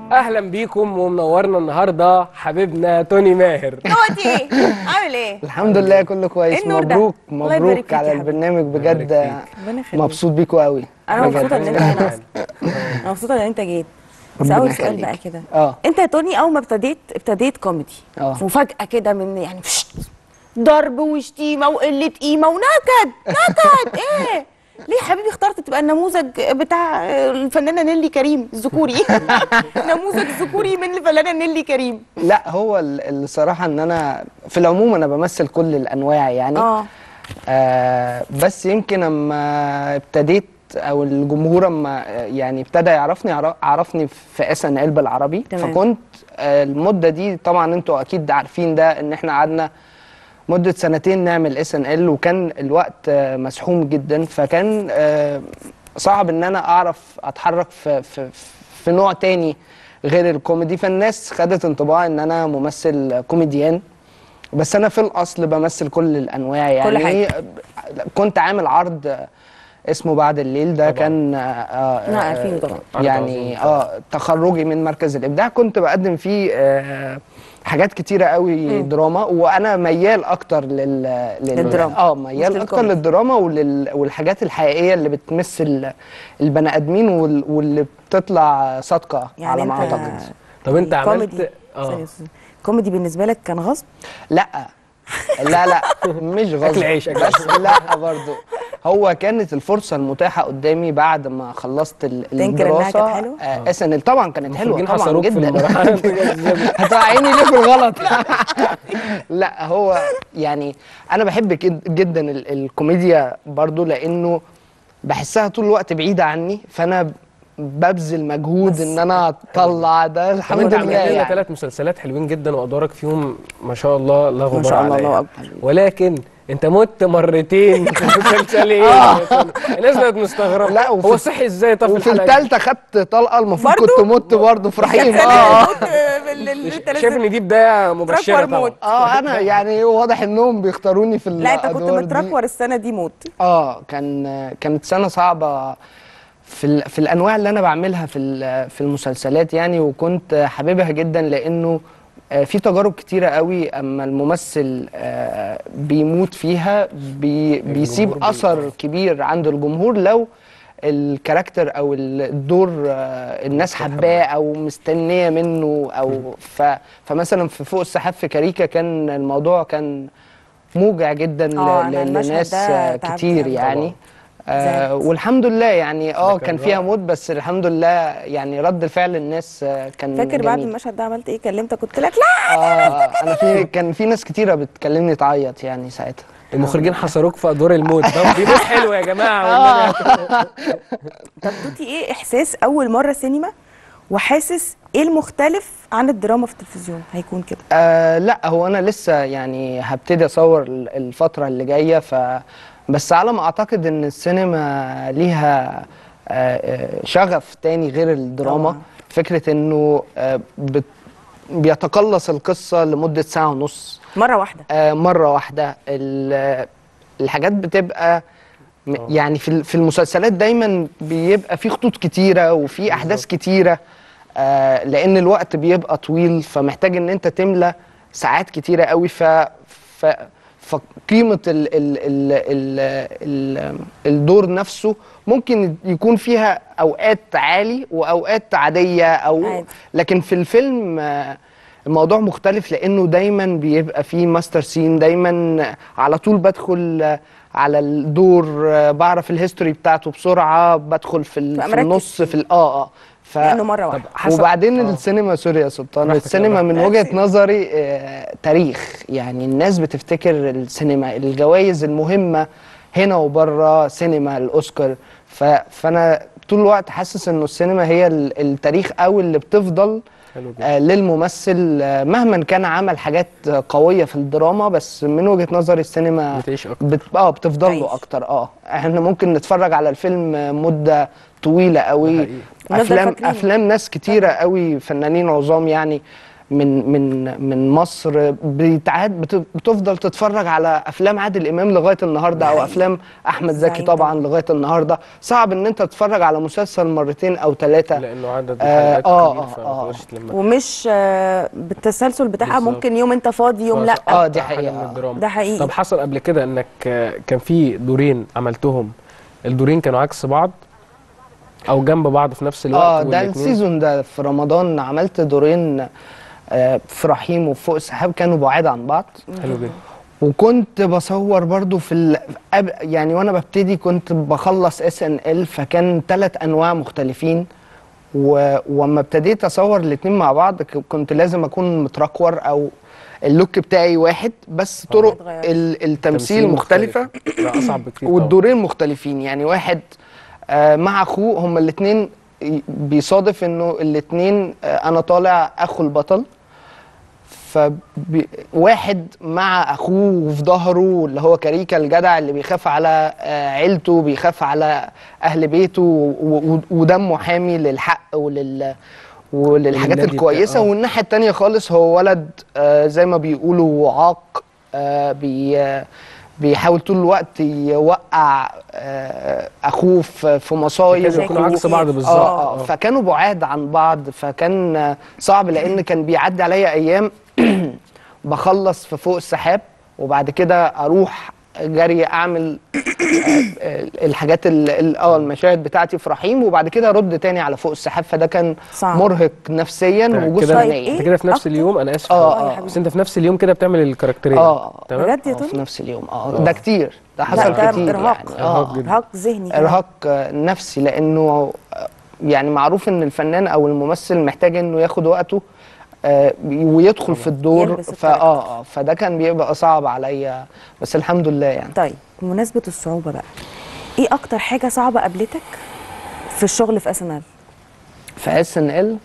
اهلا بيكم ومنورنا النهارده حبيبنا توني ماهر دلوقتي ايه عامل ايه الحمد لله كله كويس إيه النور ده؟ مبروك الله يبارك فيك مبروك يا على حبيبي. البرنامج بجد ربنا يخليك. مبسوط بيكوا قوي انا بجد. مبسوطه ان انت هنا انا مبسوطه ان انت جيت بس ربنا اول سؤال يخليك. بقى كده اه انت يا توني اول ما ابتديت ابتديت كوميدي اه. وفجاه كده من يعني فشت ضرب وشتيمه وقله قيمه ونكد نكد ايه ليه يا حبيبي اخترت تبقى النموذج بتاع الفنانه نيلي كريم الذكوري نموذج ذكوري من الفنانه نيلي كريم لا هو ال- الصراحه ان انا في العموم انا بمثل كل الانواع يعني اه آه بس يمكن اما ابتديت او الجمهور اما آه، يعني ابتدى يعرفني عر- عرفني في اس ان ال بالعربي تمام. فكنت آه المده دي طبعا انتوا اكيد عارفين ده ان احنا قعدنا مده سنتين نعمل اس ان ال وكان الوقت آه مسحوم جدا فكان آه صعب ان انا اعرف اتحرك في في في نوع تاني غير الكوميدي فالناس خدت انطباع ان انا ممثل كوميديان بس انا في الاصل بمثل كل الانواع يعني كل حاجة. كنت عامل عرض اسمه بعد الليل ده كان آه لا، آه عارفينه طبعا. عرض يعني عظيم. اه تخرجي من مركز الابداع كنت بقدم فيه آه حاجات كتيره قوي دراما وانا ميال اكتر لل, لل... للدراما. اه مش ميال اكتر للكوميدي. للدراما ولل... والحاجات الحقيقيه اللي بتمثل البني ادمين وال... واللي بتطلع صادقه يعني على ما انت اعتقد طب انت الكوميدي- عملت اه ثانية بس. الكوميدي بالنسبه لك كان غصب لا لا لا مش غصب أكل عيش، أكل بس لا برضو هو كانت الفرصه المتاحه قدامي بعد ما خلصت ال- تنكر إنها الدراسه كانت حلوة؟ آه اس ان ال طبعا كانت حلوه المخرجين طبعا حصروك في جدا المراحل هتوقعيني ليه في الغلط لا هو يعني انا بحب كد- جدا ال- الكوميديا برضو لانه بحسها طول الوقت بعيده عني فانا ببذل مجهود ان انا اطلع ده طب الحمد انت لله عملت لنا يعني. ثلاث مسلسلات حلوين جدا وادوارك فيهم ما شاء الله لا غبار شاء الله، عليها. الله أكبر. ولكن انت مت مرتين في مسلسلين الناس بقت مستغربه لا، وفي- هو صحي ازاي طب وفي الحلقة دي؟ الثالثه خدت طلقه المفروض برضو؟ كنت مت برضه في رحيم اه اه شايف ان دي بدايه مبشره تراكور طبعا موت. اه انا يعني واضح انهم بيختاروني في لا انت كنت الأدوار دي. متركور السنه دي موت اه كان كانت سنه صعبه في ال... في الانواع اللي انا بعملها في ال... في المسلسلات يعني وكنت حاببها جدا لانه آه، في تجارب كتيرة قوي اما الممثل آه، بيموت فيها بي... بيسيب الجمهور اثر كبير عند الجمهور لو الكاركتر او الدور آه، الناس حباه او مستنيه منه او ف... فمثلا في فوق السحاب في كاريكا كان الموضوع كان موجع جدا ل... آه، أنا ل- المشهد لناس ده آه، تعبت كتير أوي. يعني آه زعلت. والحمد لله يعني اه كان كان فيها رائع. موت بس الحمد لله يعني رد فعل الناس آه كان فاكر بعد جميل. المشهد ده عملت ايه كلمتك قلت لك لا اه انا في كان في ناس كتيره بتكلمني تعيط يعني ساعتها المخرجين حصروك في ادوار الموت طب دي موت حلوه يا جماعه والنبي. طب دوتي ايه احساس اول مره سينما وحاسس ايه المختلف عن الدراما في التلفزيون هيكون كده آه لا هو انا لسه يعني هبتدي اصور ال- الفتره اللي جايه ف بس على ما اعتقد ان السينما ليها آه آه، شغف تاني غير الدراما طبعاً. فكره انه آه بت بيتقلص القصه لمده ساعه ونص مره واحده آه، مره واحده ال- الحاجات بتبقى م- يعني في ال- في المسلسلات دايما بيبقى في خطوط كتيره وفي احداث كتيره آه، لان الوقت بيبقى طويل فمحتاج ان انت تملى ساعات كتيره قوي ف ف فقيمه ال ال ال ال ال الدور نفسه ممكن يكون فيها اوقات عالي واوقات عاديه او عادي. لكن في الفيلم آه، الموضوع مختلف لانه دايما بيبقى فيه ماستر سين دايما على طول بدخل آه، على الدور آه، بعرف الهيستوري بتاعته بسرعه بدخل في, ال- تبقى في مركز النص فيه. في ال- اه اه ف لانه مره واحده حسب- وبعدين آه. السينما سوري يا سلطان براحتك يا السينما من براحتك. وجهه نظري آه، تاريخ يعني الناس بتفتكر السينما الجوائز المهمه هنا وبره سينما الاوسكار ف... فانا طول الوقت حاسس انه السينما هي ال- التاريخ او اللي بتفضل حلو جدا آه، للممثل آه، مهما كان عمل حاجات آه، قويه في الدراما بس من وجهه نظري السينما بتعيش اكتر بت... اه بتفضل تعيش. له اكتر اه احنا ممكن نتفرج على الفيلم آه، مده طويله ده قوي حقيقي. ونفضل افلام فاكرينه. افلام ناس كتيره قوي فنانين عظام يعني من من من مصر بيتعاد بت- بتفضل تتفرج على افلام عادل امام لغايه النهارده او حقيقي. افلام احمد زكي سعيد طبعا طبعاً. لغايه النهارده صعب ان انت تتفرج على مسلسل مرتين او ثلاثه لانه عدد آه، الحلقات آه، كبير آه، فما آه. تقدرش تلمها ومش آه، بالتسلسل بتاعها بالظبط. ممكن يوم انت فاضي يوم لا آه، دي حاجة حقيقة. من الدراما. ده حقيقي. طب حصل قبل كده انك آه، كان في دورين عملتهم الدورين كانوا عكس بعض او جنب بعض في نفس الوقت اه ده والاتنين- السيزون ده في رمضان عملت دورين آه، في رحيم وفوق السحاب كانوا بعاد عن بعض حلو جدا وكنت بصور برضو في ال... أب- يعني وانا ببتدي كنت بخلص اس ان ال فكان ثلاث انواع مختلفين و... واما ابتديت اصور الاتنين مع بعض ك- كنت لازم اكون متركور او اللوك بتاعي واحد بس طرق اتغير. ال... التمثيل تمثيل مختلفة مختلف. لا اصعب بكتير طبعاً. والدورين مختلفين يعني واحد آه، مع اخوه هما الاثنين بيصادف انه الاثنين انا طالع اخو البطل فواحد مع اخوه وفي ظهره اللي هو كاريكا الجدع اللي بيخاف على آه، عيلته بيخاف على اهل بيته و- و- وده محامي للحق ولل وللحاجات وللنادي الكويسه بتاع- آه. والناحيه التانية خالص هو ولد آه، زي ما بيقولوا عاق آه، بي آه، بيحاول طول الوقت يوقع آه، اخوه في في مصايب كانوا يكونوا عكس بعض بالظبط اه اه فكانوا بعاد عن بعض فكان آه، صعب لان كان بيعدي عليا ايام بخلص في فوق السحاب وبعد كده اروح جري اعمل آه، آه، الحاجات ال- ال- اه المشاهد بتاعتي في رحيم وبعد كده ارد تاني على فوق السحاب فده كان صعب. مرهق نفسيا كده- طيب، وجسمانيا إيه؟ انت كده في نفس أكتر؟ اليوم انا اسف آه، آه، يا بس حبيبي. انت في نفس اليوم كده بتعمل الكاركترين اه بجد يا آه، في توني نفس اليوم اه ده كتير ده لا حصل ده كتير ارهاق يعني إرهاق اه جدا. ارهاق ذهني كمان. ارهاق آه، نفسي لانه آه، يعني معروف ان الفنان او الممثل محتاج انه ياخد وقته آه، ويدخل في الدور يلبس فا اه اه فده كان بيبقى صعب عليا بس الحمد لله يعني طيب بمناسبه الصعوبه بقى ايه اكتر حاجه صعبه قابلتك في الشغل في اس ان ال في اس ان ال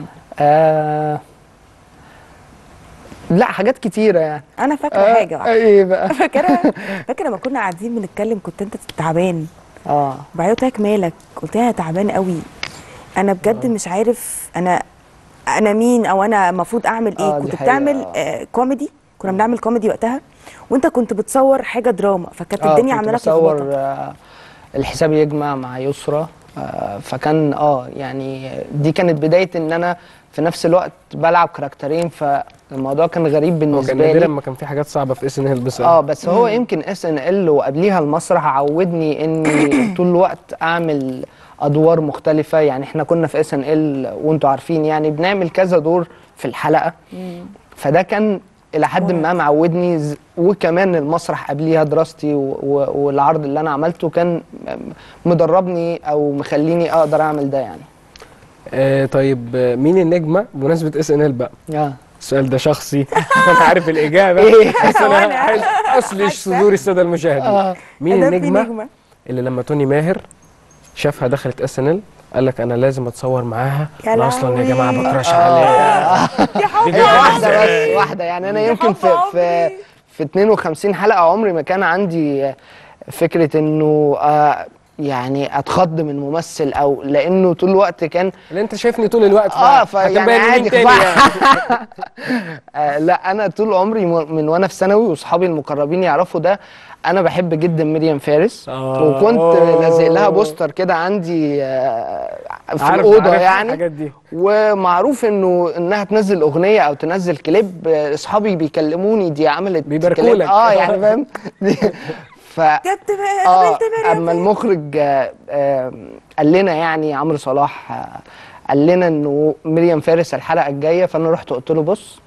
لا حاجات كتيره يعني انا فاكره آه، حاجه واحدة. ايه بقى فاكره فاكره لما كنا قاعدين بنتكلم كنت انت تعبان اه وبعدين قلت لك مالك قلت لها أنا تعبان قوي انا بجد مش عارف انا انا مين او انا المفروض اعمل ايه آه، دي كنت حقيقة. بتعمل آه كوميدي كنا بنعمل كوميدي وقتها وانت كنت بتصور حاجه دراما فكانت آه، الدنيا كنت عامله لك بصور لخبطه آه، الحساب يجمع مع يسرا آه، فكان اه يعني دي كانت بدايه ان انا في نفس الوقت بلعب كاركترين فالموضوع كان غريب هو بالنسبه كان نادرا لي ما كان في حاجات صعبه في اس ان ال بس اه بس هو يمكن اس ان ال وقبليها المسرح عودني اني طول الوقت اعمل ادوار مختلفه يعني احنا كنا في اس ان ال وانتوا عارفين يعني بنعمل كذا دور في الحلقه فده كان الى حد ما معودني ز- وكمان المسرح قبليها دراستي و- و- والعرض اللي انا عملته كان مدربني او مخليني اقدر اعمل ده يعني آه طيب آه، مين النجمه بمناسبه اس ان ال بقى اه السؤال ده شخصي انا عارف الاجابه إيه؟ بس انا وأنا عايز اصلش صدور الساده المشاهدين آه. مين ده في النجمه نجمة. اللي لما توني ماهر شافها دخلت اس ان ال قال لك انا لازم اتصور معاها يا انا اصلا يا جماعه لهوي. بكراش عليها يا حب دي هي كانت واحده إزاي؟ بس واحده يعني انا يا يمكن حب في في عمري. في 52 حلقه عمري ما كان عندي فكره انه آه يعني اتخض من ممثل او لانه طول الوقت كان اللي انت شايفني طول الوقت اه ف- فيعني هتبين مين عادي تاني ف- يعني. آه لا انا طول عمري م- من وانا في ثانوي واصحابي المقربين يعرفوا ده انا بحب جدا مريم فارس آه. وكنت أوه. لازق لها بوستر كده عندي آه في عارف- الاوضه عارف يعني الحاجات دي ومعروف انه انها تنزل اغنيه او تنزل كليب آه، اصحابي بيكلموني دي عملت بيباركوا كليب. لك. اه يعني فاهم ف جبت بقى اه قابلت مريم اما المخرج آه، آه، قال لنا يعني عمرو صلاح آه، قال لنا انه مريم فارس الحلقه الجايه فانا رحت قلت له بص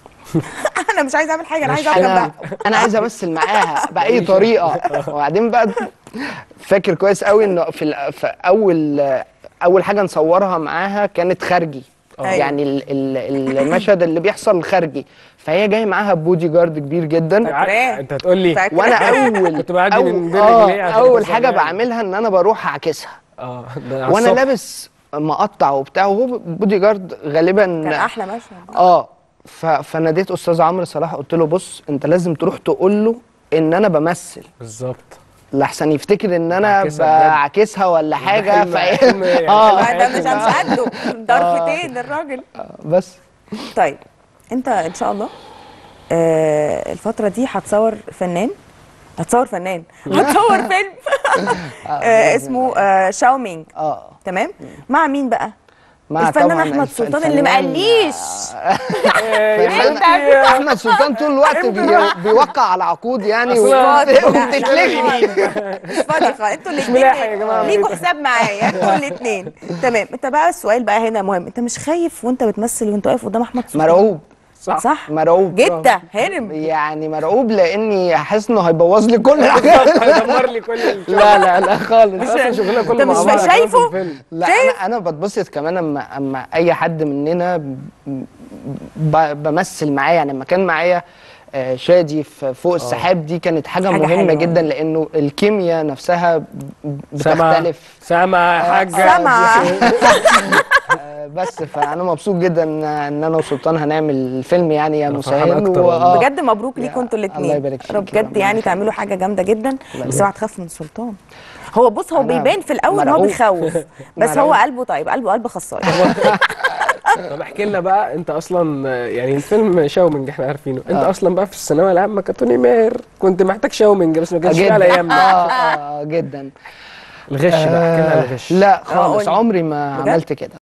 انا مش عايزه اعمل حاجه انا مش عايزه اقعد انا جنبها انا عايز امثل معاها باي طريقه وبعدين بقى فاكر كويس قوي انه في, ال- في اول اول حاجه نصورها معاها كانت خارجي أيوة. يعني ال- ال- المشهد اللي بيحصل خارجي فهي جاي معاها بودي جارد كبير جدا فاكراه. انت هتقول لي فاكرة. وانا اول كنت بعدي من أول- بين آه، رجليه عشان اول توصل حاجه معايا. بعملها ان انا بروح اعكسها اه ده على وانا الصبح. لابس مقطع وبتاع وهو بودي جارد غالبا كان احلى مشهد اه ف... فناديت استاذ عمرو صلاح قلت له بص انت لازم تروح تقول له ان انا بمثل بالظبط لحسن يفتكر ان انا بعكسها بجد. بعكسها ولا حاجه حلم- ف... حلم يعني اه لا، ده مش مش قده ضرفتين الراجل بس طيب انت ان شاء الله آه الفتره دي هتصور فنان هتصور فنان هتصور فيلم آه اسمه آه شاومينج اه تمام مع مين بقى مع الفنان طبعاً احمد الف- سلطان اللي الفنان- مقليش الفنان احمد سلطان طول الوقت بي- بيوقع على عقود يعني أصلاً وبت- وبتتلغي مش فاضي خالص انتوا ملاحق يا الاثنين جماعة. ليكوا حساب معايا انتوا الاثنين تمام انت بقى السؤال بقى هنا مهم انت مش خايف وانت بتمثل وانت واقف قدام احمد سلطان مرعوب صح صح مرعوب جدا هرم يعني مرعوب لاني حاسس انه هيبوظ لي كل حاجه هيدمر لي كل ال- لا لا لا خالص اصلا شغلنا كله أنت مش مع بعض كمان في شايفه؟ الفيلم. لا انا انا بتبسط كمان اما اما اي حد مننا ب- بمثل معاه يعني لما كان معايا آه، شادي في فوق السحاب دي كانت حاجه, حاجة مهمه حلوة. جدا لانه الكيمياء نفسها ب- سامع بتختلف سامع يا حاجه سامعة. آه، بس فانا مبسوط جدا ان إن انا وسلطان هنعمل فيلم يعني يا أنا فرحان مسهل أكتر و- والله. آه، بجد مبروك ليكوا يا انتوا الله الاثنين يبارك فيك، بجد ربنا يعني يخليك. تعملوا حاجه جامده جدا بس يبارك. اوعى تخاف من سلطان هو بص هو أنا بيبان في الاول ان هو مرعوب. بيخوف بس هو مرعوب. قلبه طيب قلبه قلب خصايه طب احكي لنا بقى انت اصلا آه، يعني الفيلم شاومنج احنا عارفينه انت آه. اصلا بقى في الثانويه العامه كتوني ماهر كنت محتاج شاومنج بس ما كانش فيه جدا على ايامنا اه اه جدا الغش بقى احكي لنا على الغش لا آه، خالص قولي. عمري ما بجد؟ عملت كده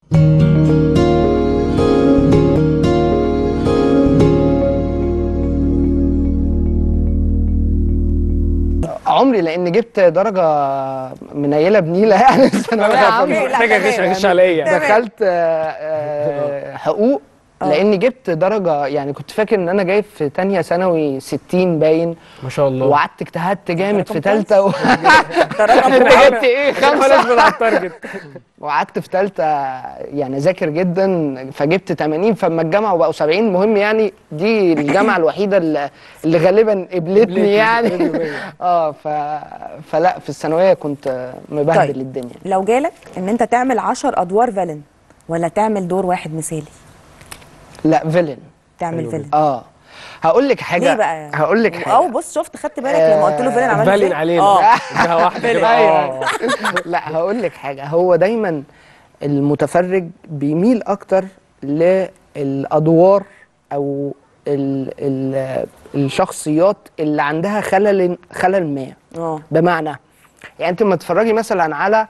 عمري لان جبت درجه منيله بنيله يعني في الثانويه عمري عامه لا، محتاج اغش تمام. اغش عليا تمام. دخلت آه، آه، حقوق لاني جبت درجه يعني كنت فاكر ان انا جايب في تانية ثانوي 60 باين ما شاء الله وقعدت اجتهدت جامد في رقم ثالثه و... ده رقم انت كويس. جبت ايه خلاص خمسه على التارجت وقعدت في ثالثه يعني اذاكر جدا فجبت 80 فاما الجامعه وبقوا 70 مهم يعني دي الجامعه الوحيده اللي, اللي غالبا قبلتني قبلتني، يعني قبلتني. اه ف... فلا في الثانويه كنت مبهدل طيب. الدنيا لو جالك ان انت تعمل 10 ادوار فيلن ولا تعمل دور واحد مثالي لا فيلن تعمل حلو فيلن اه هقول لك حاجه ليه بقى هقول لك حاجه او بص شفت خدت بالك لما قلت له فيلن عملت بالين إيه؟ علينا اه اديها واحده كده أيوة. اه لا هقول لك حاجه هو دايما المتفرج بيميل اكتر للادوار او ال ال الشخصيات اللي عندها خلل خلل ما اه بمعنى يعني انت لما تتفرجي مثلا على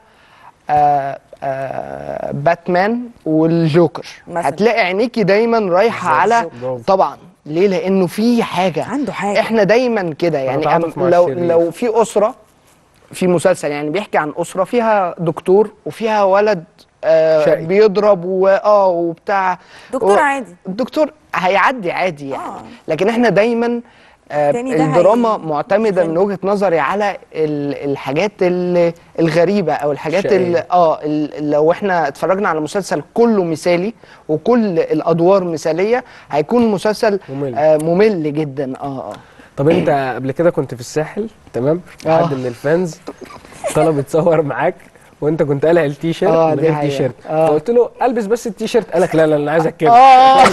آه آه باتمان والجوكر مثلا. هتلاقي عينيكي دايما رايحه على برافو. طبعا ليه لانه في حاجه عنده حاجة. احنا دايما كده يعني بنتعاطف أم- مع لو الشرير. لو في اسره في مسلسل يعني بيحكي عن اسره فيها دكتور وفيها ولد آه شقي. بيضرب واه وبتاع دكتور و- عادي. الدكتور هيعدي عادي يعني آه. لكن احنا دايما آه التاني ده الدراما هي- معتمده من وجهه نظري على ال- الحاجات ال- الغريبه او الحاجات شقية. ال- اه ال- لو احنا اتفرجنا على مسلسل كله مثالي وكل الادوار مثاليه هيكون مسلسل ممل. آه ممل جدا اه اه طب انت قبل كده كنت في الساحل تمام آه. حد من الفانز طلب يتصور معاك وانت كنت قالع التيشيرت آه، من دي غير حقيقة. تيشيرت آه. فقلت له البس بس التيشيرت قال لك لا لا انا عايزك كده اه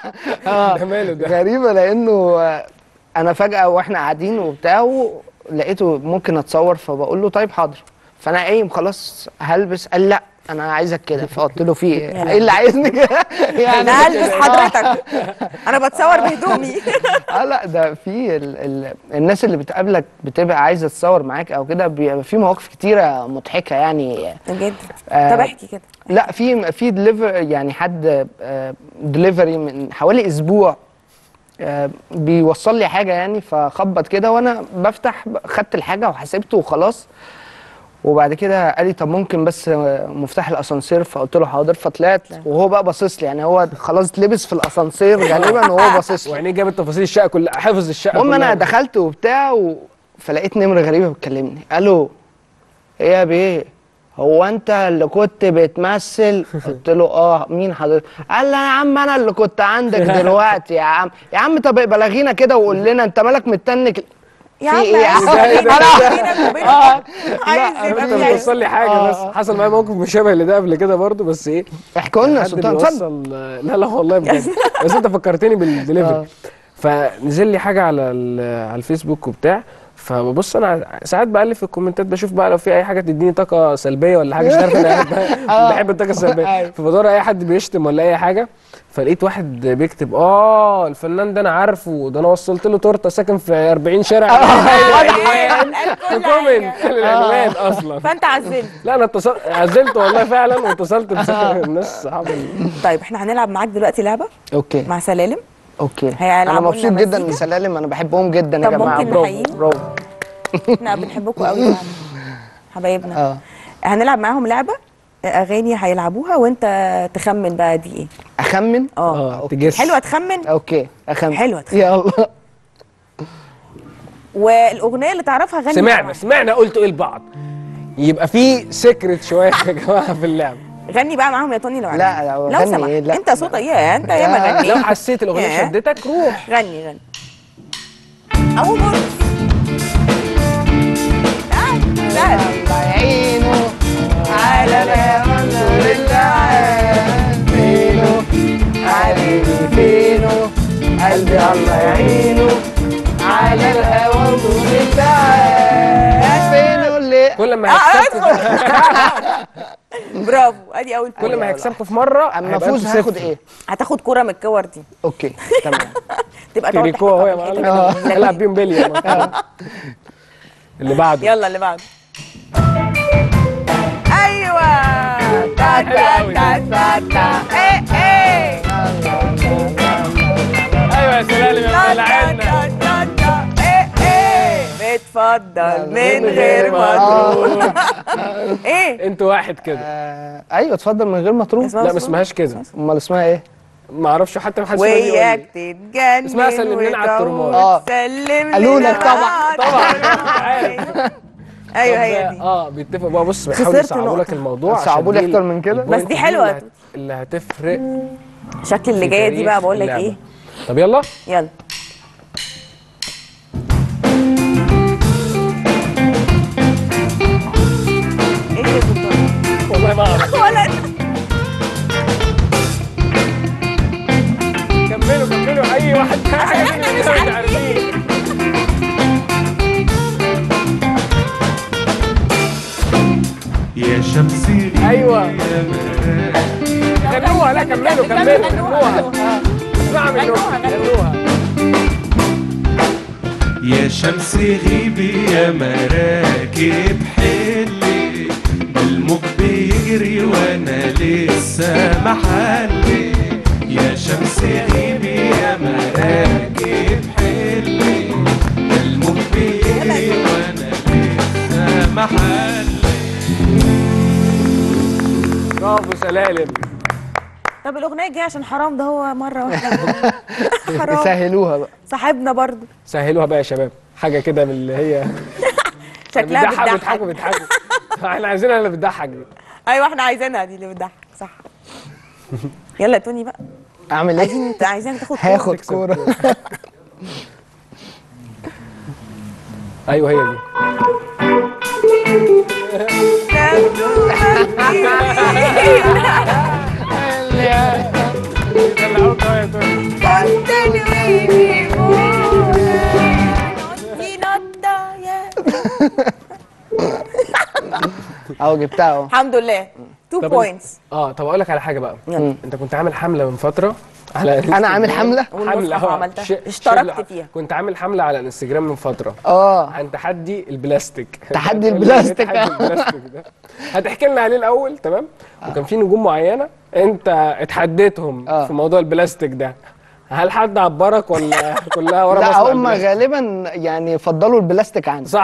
اه ده ماله ده غريبه لانه آه، انا فجاه واحنا قاعدين وبتاع لقيته ممكن اتصور فبقول له طيب حاضر فانا قايم خلاص هلبس قال لا انا عايزك كده فقلت له في ايه ايه اللي عايزني كده انا هلبس حضرتك انا بتصور بهدومي اه لا ده في ال ال الناس اللي بتقابلك بتبقى عايزه تتصور معاك او كده بيبقى في مواقف كتيره مضحكه يعني بجد آه. طب احكي كده لا في في دليفر يعني حد دليفري من حوالي اسبوع آه، بيوصل لي حاجه يعني فخبط كده وانا بفتح خدت الحاجه وحسبته وخلاص وبعد كده قال لي طب ممكن بس آه، مفتاح الاسانسير فقلت له حاضر فطلعت وهو بقى باصص لي يعني هو خلاص لبس في الاسانسير غالبا وهو باصص لي وعينيه جابت تفاصيل الشقه كلها حافظ الشقه المهم كلها انا دخلت وبتاع و... فلقيت نمره غريبه بتكلمني الو ايه يا بيه هو انت اللي كنت بتمثل قلت له اه مين حضرتك قال لي يا عم انا اللي كنت عندك دلوقتي يا عم يا عم طب بلغينا كده وقول لنا انت مالك متنك يا في عم ايه يا عايز عم؟ يبقى بينك وبينه آه. عايز انا يبقى كنت في بيوصل لي حاجه آه. بس حصل معايا موقف مشابه لده قبل كده برضو بس ايه احكوا لنا يا حد سلطان اتفضل بيوصل لا لا والله بجد بس انت فكرتني بالدليفري فنزل لي حاجه على ال- على الفيسبوك وبتاع فببص انا ساعات بقلب في الكومنتات بشوف بقى لو في اي حاجه تديني طاقه سلبيه ولا حاجه مش عارف انا بحب- بحب الطاقه السلبيه أيوة. فبدور اي حد بيشتم ولا اي حاجه فلقيت واحد بيكتب اه الفنان ده انا عارفه ده انا وصلت له تورته ساكن في 40 شارع العنوان قال في كل كومنت حاجة. قال العنوان اصلا فانت عزلت لا انا اتصلت عزلت والله فعلا واتصلت بالناس صحاب ال- طيب احنا هنلعب معاك دلوقتي لعبه اوكي مع سلالم اوكي هيلعبوا انا لنا مبسوط جدا مزيكا؟ من سلالم انا بحبهم جدا يا طب جماعه ممكن برافو نحييهم؟ برافو احنا بنحبكم قوي يعني حبايبنا اه هنلعب معاهم لعبه اغاني هيلعبوها وانت تخمن بقى دي ايه اخمن اه اه تجس حلوه تخمن اوكي اخمن حلوة تخمن. يلا والاغنيه اللي تعرفها غني سمعنا معاها. سمعنا قلتوا ايه لبعض يبقى في سيكريت شويه يا جماعه في اللعب غني بقى معاهم يا توني لو لا، عرفت. لا، لو غني سمحت إيه؟ لا. انت صوتك ايه انت يا ما لا. غني لو حسيت الاغنيه ياه. شدتك روح غني غني او مرقص آه، سهل. الله يعينه على الهوى فينه حبيبي فينه قلبي الله يعينه على الهوى فينه اللي كل ما آه، هيكسبكم برافو ادي اول كل ما كوره هيكسبكم في مره اما هيبقى افوز انتوا هاخد صفر. ايه هتاخد كوره من الكور دي اوكي تمام تبقى تقعد تريكو اهو يا تحكي معلم كده. العب بيهم بلي يا معلم. اللي بعده يلا اللي بعده ايوه تا تا تا تا تا ايه ايه ايوه يا سلالم يا تا مدلعنا تا تا تا ايه ايه بتفضل من غير ما تروح ايه انتوا واحد كده آه، ايوه اتفضل من غير ما تروح اسمها لا ما اسمهاش كده امال اسمها ايه ما اعرفش حتى ما حدش راضي يقول لي. وياك تتجنن اسمها سلمنا على الترماي. آه. سلم قالوا لنا لك طبعا. طبعا كنت عارف ايوه هي طب دي اه بيتفقوا بقى بص بيحاولوا خسرت يصعبوا لك نقطة. الموضوع عشان صعبوا لي دي اكتر من كده البوينت بس دي حلوة اللي يا هت- اللي هتفرق شكل اللي في جايه دي تاريخ بقى بقول لك اللعبة. ايه طب يلا يلا ايه يا دكتور والله ما اعرف ولا كملوا كملوا اي واحد احنا مش عارفين. يا شمسي ايوه يا مراد غنوها لا كملوا كملوا غنوها اسمعوا منهم غنوها، غنوها يا شمسي غيبي يا مراكب حلي الموج بيجري وانا لسه محلي يا شمسي غيبي يا مراكب حلي الموج بيجري وانا لسه محلي برافو سلالم طب الاغنيه الجايه عشان حرام ده هو مره واحده حرام سهلوها بقى صاحبنا برضو سهلوها بقى يا شباب حاجه كده من اللي هي شكلها بتضحك بتضحك بتضحكوا بتضحكوا احنا عايزينها اللي بتضحك دي ايوه احنا عايزينها دي اللي بتضحك صح يلا يا توني بقى اعمل ايه عايزين انت عايزين تاخد كورة. هاخد كوره ايوه هي دي طلعوك أهو يا توني. اهو جبتها اهو الحمد لله 2 طب بوينتس اه طب اقول لك على حاجه بقى يلا. انت كنت عامل حمله من فتره على انا عامل الانستجرام. حمله حمله والمصحف اه عملتها. ش- اشتركت شغل- فيها. كنت عامل حمله على الانستجرام من فتره اه عن تحدي البلاستيك تحدي هتقول لي إيه البلاستيك. تحدي البلاستيك ده هتحكي لنا عليه الاول تمام وكان في نجوم معينه انت اتحديتهم آه. في في موضوع البلاستيك ده هل حد عبرك ولا كلها ورا لا مصنع هم البلاستيك؟ غالبا يعني فضلوا البلاستيك عني صح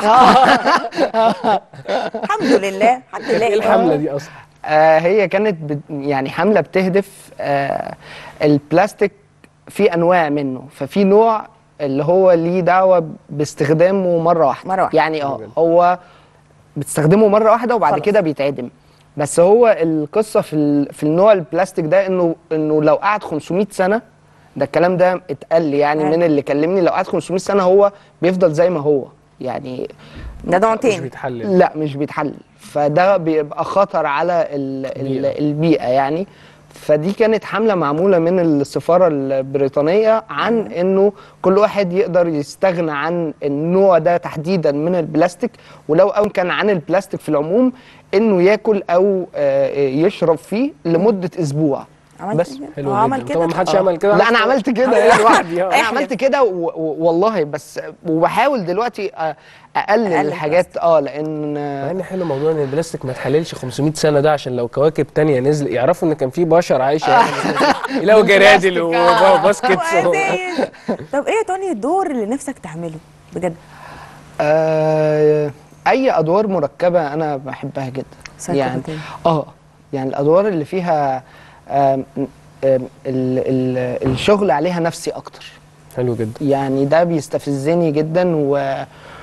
الحمد لله الحمد لله ايه الحمله دي اصلا آه هي كانت بت يعني حمله بتهدف آه البلاستيك في انواع منه ففي نوع اللي هو ليه دعوه باستخدامه مره واحده مرة واحدة. يعني اه هو بتستخدمه مره واحده وبعد خلاص. كده بيتعدم بس هو القصه في ال- في النوع البلاستيك ده انه انه لو قعد 500 سنه ده الكلام ده اتقال لي يعني أيوة. من اللي كلمني لو قعد 500 سنه هو بيفضل زي ما هو يعني ده نوع مش تاني بيتحلل لا مش بيتحلل فده بيبقى خطر على ال ال البيئة. البيئة يعني فدي كانت حملة معمولة من السفارة البريطانية عن انه كل واحد يقدر يستغنى عن النوع ده تحديدا من البلاستيك ولو امكن عن البلاستيك في العموم انه ياكل او آه، يشرب فيه لمدة اسبوع عملت بس كده؟ حلو هو عمل جدا كده طبعا ما حدش آه. عمل كده لا انا عملت كده أنا يعني لوحدي آه. انا عملت كده و- و- والله بس وبحاول دلوقتي أ- اقلل أقلل الحاجات اه لان مع ان حلو موضوع ان البلاستيك ما اتحللش 500 سنه ده عشان لو كواكب تانية نزل يعرفوا ان كان في بشر عايشه يعني يلاقوا جرادل وباسكتس و- وأزايز. طب ايه يا توني الدور اللي نفسك تعمله بجد آه اي ادوار مركبه انا بحبها جدا يعني سايكوباتية. اه يعني الادوار اللي فيها آم، آم، ال ال الشغل عليها نفسي اكتر حلو جدا يعني ده بيستفزني جدا و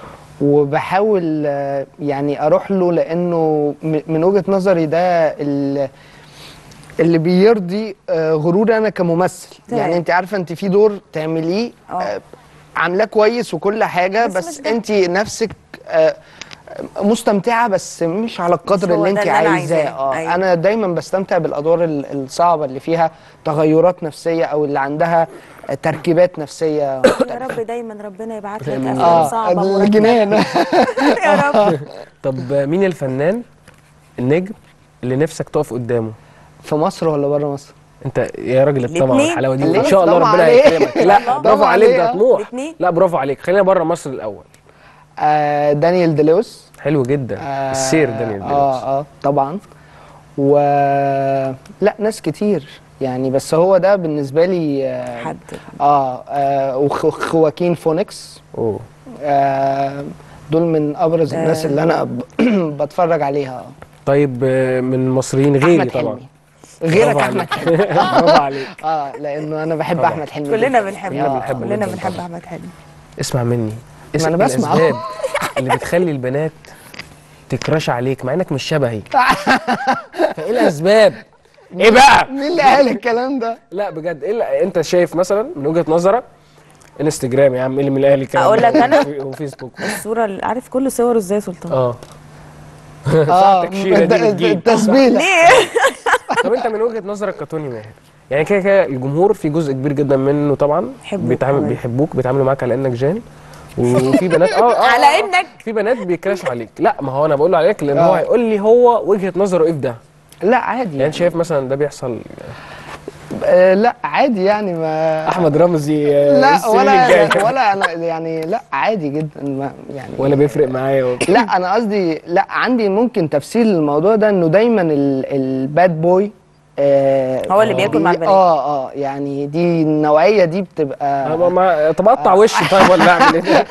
وبحاول آه، يعني اروح له لانه م- من وجهة نظري ده ال- اللي بيرضي آه، غروري انا كممثل تمام. يعني انت عارفه انت في دور تعمليه اه. آه، عاملاه كويس وكل حاجه بس بس, مش ده. انت نفسك آه، مستمتعه بس مش على القدر مش هو اللي ده انت اللي أنا عايزاه عايزاه. اه أيوة. انا دايما بستمتع بالادوار ال- الصعبه اللي فيها تغيرات نفسيه او اللي عندها تركيبات نفسيه يا رب دايما ربنا يبعت لك آمين. افلام اه صعبه مركبة. الجنان يا رب طب مين الفنان النجم اللي نفسك تقف قدامه في مصر ولا بره مصر؟ انت يا راجل الطمع الاتنين. والحلاوه دي ليه؟ ان شاء الله طمع ربنا عليه. هيكرمك لا طمع برافو عليك عليه، ده آه. طموح الاتنين. لا برافو عليك خلينا بره مصر الاول آه دانيال ديلوس حلو جدا آه السير دانيال ديلوس اه اه طبعا و لا ناس كتير يعني بس هو ده بالنسبه لي اه, حد آه, آه وخ- خواكين فونكس اوه آه دول من ابرز الناس اللي انا ب- بتفرج عليها طيب آه، من المصريين غيري احمد طبعا حلمي غيرك برافو احمد عليك. حلمي برافو عليك اه لانه انا بحب طبعا. احمد حلمي كلنا جداً. بنحب كلنا بنحب كلنا جداً بنحب طبعاً. احمد حلمي اسمع مني اسم أنا بسمع. الاسباب اللي بتخلي البنات تكراش عليك مع انك مش شبهي فايه الاسباب ايه بقى مين اللي قال الكلام ده؟ لا بجد ايه اللي انت شايف مثلا من وجهه نظرك انستجرام يا عم اللي من الاهلي كلام أقول لك أنا؟ وفي- وفيسبوك الصوره اللي عارف كل صوره ازاي يا سلطان اه اه التكشيرة دي الت- بتجيب. التسبيله ليه طب انت من وجهه نظرك كتوني ماهر يعني كده كده الجمهور في جزء كبير جدا منه طبعا بيحبوك بيتعامل كمان. بيحبوك بيتعاملوا معاك على انك جان وفي بنات اه اه على آه، إنك. في بنات بيكراشوا عليك لا ما هو انا بقول له عليك لان هو آه. هيقول لي هو وجهه نظره ايه في ده لا عادي يعني انت شايف مثلا ده بيحصل آه لا عادي يعني ما احمد رمزي آه، لا السنين ولا الجاية. ولا انا يعني لا عادي جدا ما يعني ولا بيفرق معايا و... لا انا قصدي لا عندي ممكن تفسير للموضوع ده انه دايما ال- الباد بوي آه هو اللي بياكل دي- مع البنات. اه اه يعني دي النوعيه دي أنا بتبقى ما... طب اقطع وشي طيب ولا اعمل ايه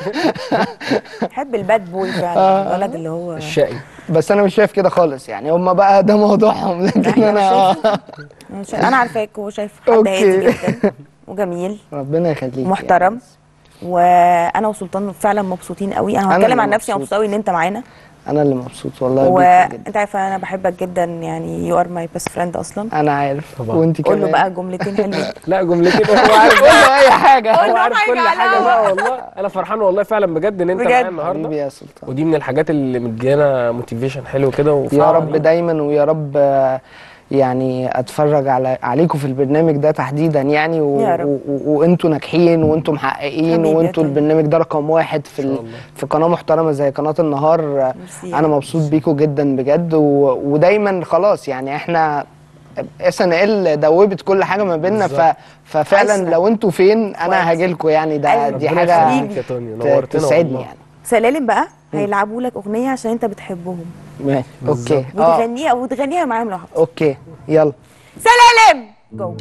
بحب الباد بوي فعلا الولد اللي هو الشقي بس انا مش شايف كده خالص يعني هم بقى ده موضوعهم لكن إحنا مش انا شايفين. أنا شايف- انا عارفاك هو شايف حد أوكي. هادي جدا وجميل ربنا يخليك محترم يعني. وانا وسلطان فعلا مبسوطين قوي انا أنا هتكلم اللي عن نفسي انا مبسوط. مبسوطه قوي ان انت معانا انا اللي مبسوط والله بيك جدا وانت عارفه انا بحبك جدا يعني يو ار ماي بيست فريند اصلا انا عارف طبعا. وانت قول كمان له بقى جملتين حلوين لا جملتين هو عارف قول له اي حاجه قول هو له عارف حاجة كل حاجه علاوة. بقى والله انا فرحان والله فعلا بجد ان انت بجد. معايا النهارده حبيبي يا سلطان ودي من الحاجات اللي مديانا موتيفيشن حلو كده يا وفعلا رب دايما ويا رب آه، يعني اتفرج على عليكم في البرنامج ده تحديدا يعني و... يا رب. و... و... وانتوا ناجحين وانتوا محققين حبيبي يا وانتوا توني. البرنامج ده رقم واحد في ال... الله. في قناه محترمه زي قناه النهار آه، ميرسي. انا مبسوط بيكم جدا بجد و... ودايما خلاص يعني احنا اس ان ال دوبت كل حاجه ما بيننا ف... بالظبط. ففعلا عشرة. لو انتوا فين كويس. انا هاجي لكم يعني ده أيوة. دي ربنا حاجه يخليك يا توني ت- نورتنا تسعدني والله. يعني سلالم بقى هيلعبوا لك اغنيه عشان انت بتحبهم ماشي اوكي اه وتغنيها وتغنيها معاهم لو حبيت اوكي يلا سلالم جو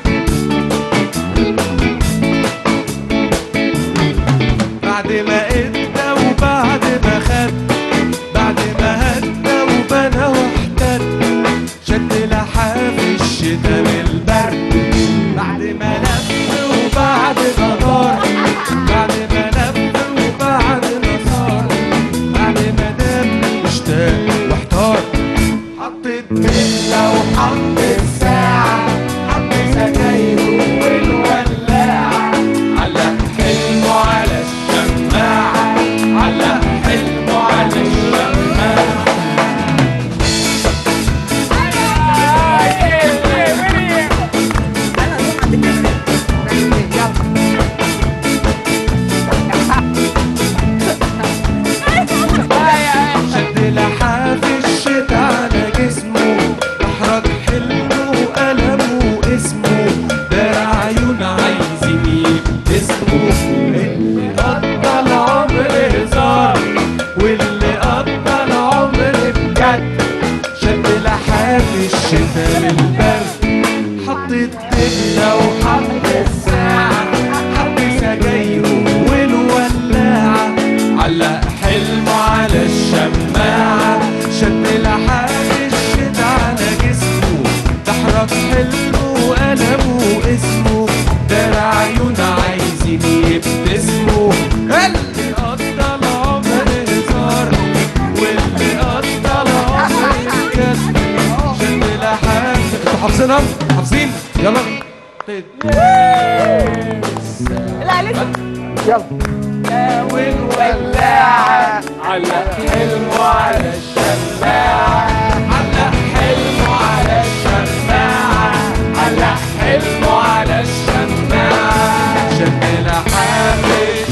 بعد ما قدرت حافظينها حافظين يلا طيب. لا لسه يلا والولاعة علق حلمه على الشماعة علق حلمه على الشماعة علق حلمه على الشماعة شد لحافل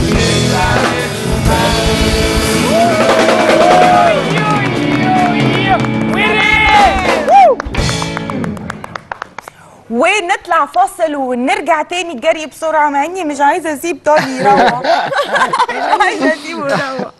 ونطلع فاصل ونرجع تاني جري بسرعه مع اني مش عايزه اسيب طارق يروح مش عايزه اسيبه يروح